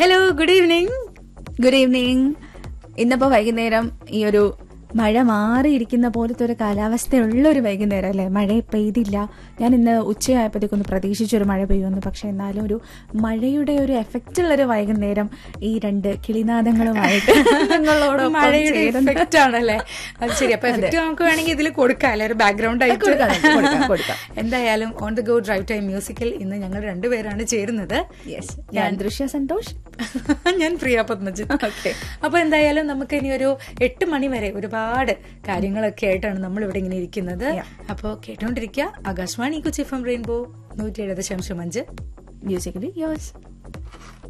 Hello good evening good evening ഇന്നിപ്പോ വൈകുന്നേരം ഈ ഒരു മഴ മാറിയിരിക്കുന്ന പോലത്തെ ഒരു കാലാവസ്ഥയുള്ള ഒരു വൈകുന്നേരം അല്ലേ മഴ പെയ്തില്ല ഞാൻ ഇന്ന് ഉച്ചയായപ്പോഴത്തേക്കൊന്ന് പ്രതീക്ഷിച്ചൊരു മഴ പെയ്യുമെന്ന് പക്ഷെ എന്നാലും ഒരു മഴയുടെ ഒരു എഫക്റ്റ് ഉള്ള ഒരു വൈകുന്നേരം ഈ രണ്ട് കിളിനാദങ്ങളുമായിട്ട് നിങ്ങളോടൊപ്പം മഴയുടെ ചേരുന്നു. എഫക്റ്റ് ആണല്ലേ അത് ശരി അപ്പൊ എഫക്റ്റ് നമുക്ക് വേണമെങ്കിൽ ഇതിൽ കൊടുക്കാം അല്ലെ ഒരു ബാക്ക്ഗ്രൗണ്ട് ആയിട്ട് കൊടുക്കാം, കൊടുക്കാം, കൊടുക്കാം. എന്തായാലും on the go drive time musical ഇന്ന് ഞങ്ങൾ രണ്ടുപേരാണ് ചേരുന്നത് Yes. ഞാൻ ദൃശ്യ സന്തോഷ് ഞാൻ പ്രിയ പത്മജിത്ത് Okay. അപ്പൊ എന്തായാലും നമുക്ക് ഇനി ഒരു എട്ട് മണി വരെ ഒരുപാട് കാര്യങ്ങളൊക്കെ ആയിട്ടാണ് നമ്മൾ ഇവിടെ ഇങ്ങനെ ഇരിക്കുന്നത് Yeah. അപ്പോ കേട്ടോണ്ടിരിക്കുക Akashvani Kochi F M rainbow നൂറ്റി എഴുപത് ദശാംശം അഞ്ച് മ്യൂസിക്കലി യോസ്